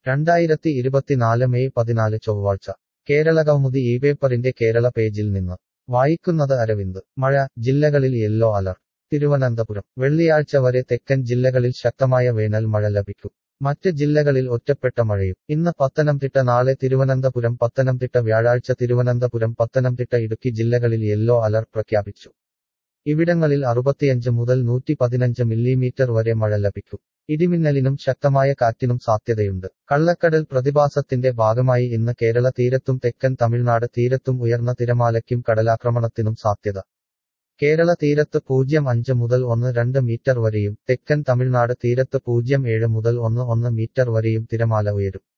രണ്ടായിരത്തി ഇരുപത്തിനാല് മെയ് പതിനാല് ചൊവ്വാഴ്ച കേരള കൗമുദി ഈ പേപ്പറിന്റെ കേരള പേജിൽ നിന്ന് വായിക്കുന്നത് അരവിന്ദ് മഴ ജില്ലകളിൽ യെല്ലോ അലർട്ട് തിരുവനന്തപുരം വെള്ളിയാഴ്ച വരെ തെക്കൻ ജില്ലകളിൽ ശക്തമായ വേനൽ മഴ ലഭിക്കും മറ്റ് ജില്ലകളിൽ ഒറ്റപ്പെട്ട മഴയും ഇന്ന് പത്തനംതിട്ട നാളെ തിരുവനന്തപുരം പത്തനംതിട്ട വ്യാഴാഴ്ച തിരുവനന്തപുരം പത്തനംതിട്ട ഇടുക്കി ജില്ലകളിൽ യെല്ലോ അലർട്ട് പ്രഖ്യാപിച്ചു ഇവിടങ്ങളിൽ അറുപത്തിയഞ്ച് മുതൽ നൂറ്റി പതിനഞ്ച് മില്ലിമീറ്റർ വരെ മഴ ലഭിക്കും ഇടിമിന്നലിനും ശക്തമായ കാറ്റിനും സാധ്യതയുണ്ട് കള്ളക്കടൽ പ്രതിഭാസത്തിന്റെ ഭാഗമായി ഇന്ന് കേരള തീരത്തും തെക്കൻ തമിഴ്നാട് തീരത്തും ഉയർന്ന തിരമാലയ്ക്കും കടലാക്രമണത്തിനും സാധ്യത കേരള തീരത്ത് പൂജ്യം അഞ്ച് മുതൽ ഒന്ന് രണ്ട് മീറ്റർ വരെയും തെക്കൻ തമിഴ്നാട് തീരത്ത് പൂജ്യം ഏഴ് മുതൽ ഒന്ന് ഒന്ന് മീറ്റർ വരെയും തിരമാല ഉയരും